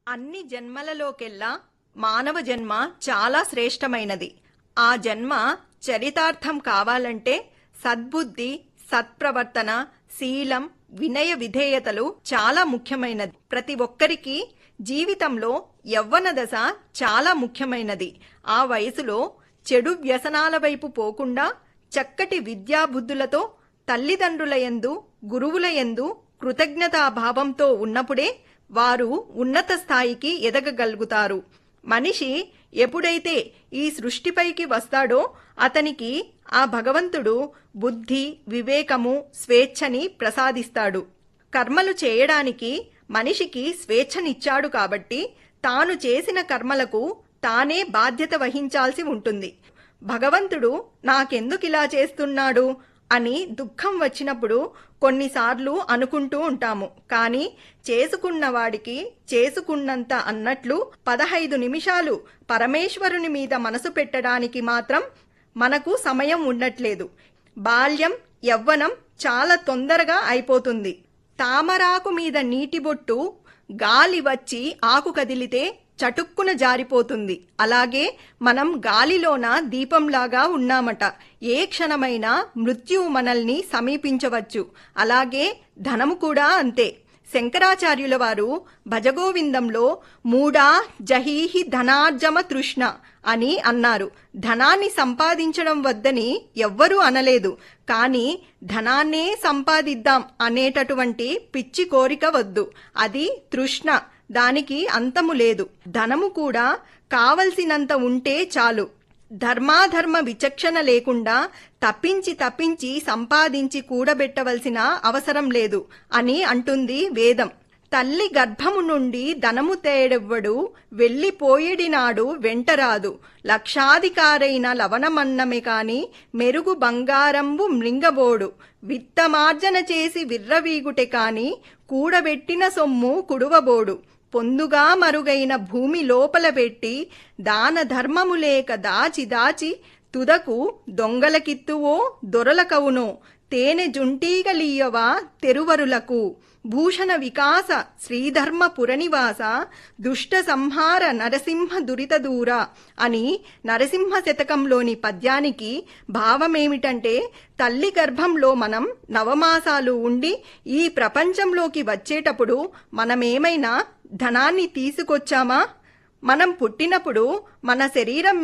అన్ని జన్మలలోకెల్లా మానవ జన్మ చాలా శ్రేష్టమైనది ఆ జన్మ చరితార్థం కావాలంటే సద్బుద్ధి సత్ప్రవర్తన శీలం వినయ విధేయతలు చాలా ముఖ్యమైనది ప్రతి ఒక్కరికి జీవితంలో యవ్వన దశ చాలా ముఖ్యమైనది ఆ వయసులో చెడు వ్యసనాల వైపు పోకుండా చక్కటి విద్యాబుద్ధులతో తల్లిదండ్రులయందు గురువులయందు కృతజ్ఞతాభావంతో ఉన్నప్పుడే వారు ఉన్నత స్థాయికి ఎదగగలుగుతారు మనిషి ఎప్పుడైతే ఈ సృష్టిపైకి వస్తాడో అతనికి ఆ భగవంతుడు బుద్ధి వివేకము స్వేచ్ఛని ప్రసాదిస్తాడు కర్మలు చేయడానికి మనిషికి స్వేచ్ఛనిచ్చాడు కాబట్టి తాను చేసిన కర్మలకు తానే బాధ్యత వహించాల్సి ఉంటుంది భగవంతుడు నాకెందుకిలా చేస్తున్నాడు అని దుఃఖం వచ్చినప్పుడు కొన్నిసార్లు అనుకుంటూ ఉంటాము కానీ చేసుకున్నవాడికి చేసుకున్నంత అన్నట్లు పదహైదు నిమిషాలు పరమేశ్వరుని మీద మనసు పెట్టడానికి మాత్రం మనకు సమయం ఉండట్లేదు బాల్యం యవ్వనం చాలా తొందరగా అయిపోతుంది తామరాకు మీద నీటి బొట్టు గాలి వచ్చి ఆకు కదిలితే చటుక్కున జారిపోతుంది అలాగే మనం గాలిలోన దీపంలాగా ఉన్నామట ఏ క్షణమైనా మృత్యువు మనల్ని సమీపించవచ్చు అలాగే ధనము కూడా అంతే శంకరాచార్యుల వారు భజగోవిందంలో మూడా జహీహి ధనార్జమ తృష్ణ అని అన్నారు ధనాన్ని సంపాదించడం వద్దని ఎవ్వరూ అనలేదు కానీ ధనాన్నే సంపాదిద్దాం అనేటటువంటి పిచ్చి కోరిక వద్దు అది తృష్ణ దానికి అంతము లేదు ధనము కూడా కావలసినంత ఉంటే చాలు ధర్మాధర్మ విచక్షణ లేకుండా తప్పించి తప్పించి సంపాదించి కూడబెట్టవలసిన అవసరం లేదు అని అంటుంది వేదం తల్లి గర్భము నుండి ధనము తేడెవ్వడు వెళ్ళిపోయేడినాడు వెంటరాదు లక్షాధికారైన లవణమన్నమే కాని మెరుగు బంగారంబు మృంగబోడు విత్తమార్జన చేసి విర్రవీగుటె కాని కూడబెట్టిన సొమ్ము కుడువబోడు పొందుగా మరుగైన భూమి లోపల పెట్టి దాన ధర్మము లేక దాచి దాచి తుదకు దొంగలకిత్తువో దొరలకవునో తేనె జుంటీగలీయవా తెరువరులకు భూషణ వికాస శ్రీధర్మ పురనివాస దుష్ట సంహార నరసింహ దురిత దూర అని నరసింహ శతకంలోని పద్యానికి భావమేమిటంటే తల్లి గర్భంలో మనం నవమాసాలు ఉండి ఈ ప్రపంచంలోకి వచ్చేటప్పుడు మనమేమైనా ధనాన్ని తీసుకొచ్చామా మనం పుట్టినప్పుడు మన శరీరం